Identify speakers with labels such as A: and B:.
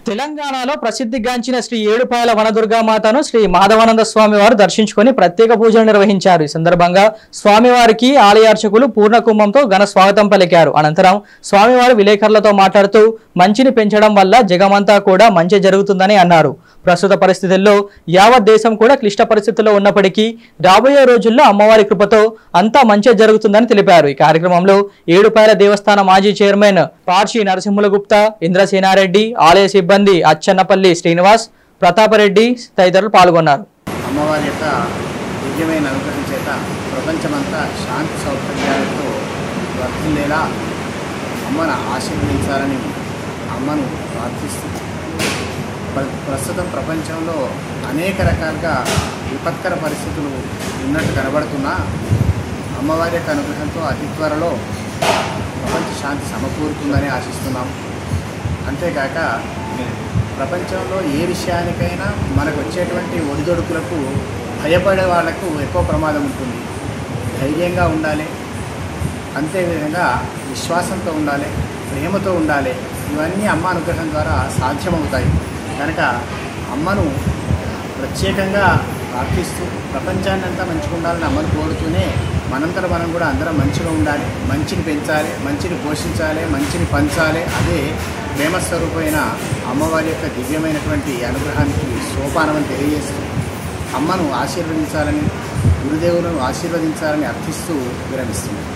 A: తెలంగాణలో ప్రసిద్ధిగాంచిన శ్రీ ఏడుపాయల వనదుర్గామాతను శ్రీ మాధవానంద స్వామి వారు దర్శించుకొని ప్రత్యేక పూజలు నిర్వహించారు ఈ సందర్భంగా స్వామివారికి ఆలయార్చకులు పూర్ణ కుంభంతో ఘన స్వాగతం పలికారు అనంతరం స్వామివారు విలేకరులతో మాట్లాడుతూ మంచిని పెంచడం వల్ల జగమంతా కూడా మంచి జరుగుతుందని అన్నారు ప్రస్తుత పరిస్థితుల్లో యావత్ దేశం కూడా క్లిష్ట పరిస్థితుల్లో ఉన్నప్పటికీ రాబోయే రోజుల్లో అమ్మవారి కృపతో అంతా మంచి జరుగుతుందని తెలిపారు ఈ కార్యక్రమంలో ఏడుపాయల దేవస్థాన మాజీ చైర్మన్ పార్షి నరసింహుల గుప్తా ఇంద్రసేనారెడ్డి ఆలయ సిబ్బంది అచ్చన్నపల్లి శ్రీనివాస్ ప్రతాపరెడ్డి తదితరులు పాల్గొన్నారు
B: అమ్మవారి యొక్క దివ్యమైన అనుగ్రహం చేత ప్రపంచమంతా శాంతి సౌకర్యాలతో వర్తిల్లేలా అమ్మను ఆశీర్వదించాలని అమ్మను ప్రార్థిస్తూ ప్ర- ప్రస్తుతం ప్రపంచంలో అనేక రకాలుగా విపత్కర పరిస్థితులు ఉన్నట్టు కనబడుతున్నా అమ్మవారి యొక్క అనుగ్రహంతో అతి త్వరలో ప్రపంచ శాంతి సమకూరుతుందని ఆశిస్తున్నాం అంతేకాక ప్రపంచంలో ఏ విషయానికైనా మనకు వచ్చేటువంటి ఒడిదొడుకులకు భయపడే వాళ్లకు ఎక్కువ ప్రమాదం ఉంటుంది ధైర్యంగా ఉండాలి అంతేవిధంగా విశ్వాసంతో ఉండాలి ప్రేమతో ఉండాలి ఇవన్నీ అమ్మ అనుగ్రహం ద్వారా సాధ్యమవుతాయి కనుక అమ్మను ప్రత్యేకంగా ప్రార్థిస్తూ ప్రపంచాన్ని అంతా మంచిగా ఉండాలని అమ్మను కోరుతూనే మనంతట మనం కూడా అందరం మంచిగా ఉండాలి మంచిని పెంచాలి మంచిని పోషించాలి మంచిని పంచాలి అదే ప్రేమస్వరూపమైన అమ్మవారి యొక్క దివ్యమైనటువంటి అనుగ్రహానికి సోపానమని తెలియజేస్తూ అమ్మను ఆశీర్వదించాలని గురుదేవులను ఆశీర్వదించాలని అర్థిస్తూ విరమిస్తుంది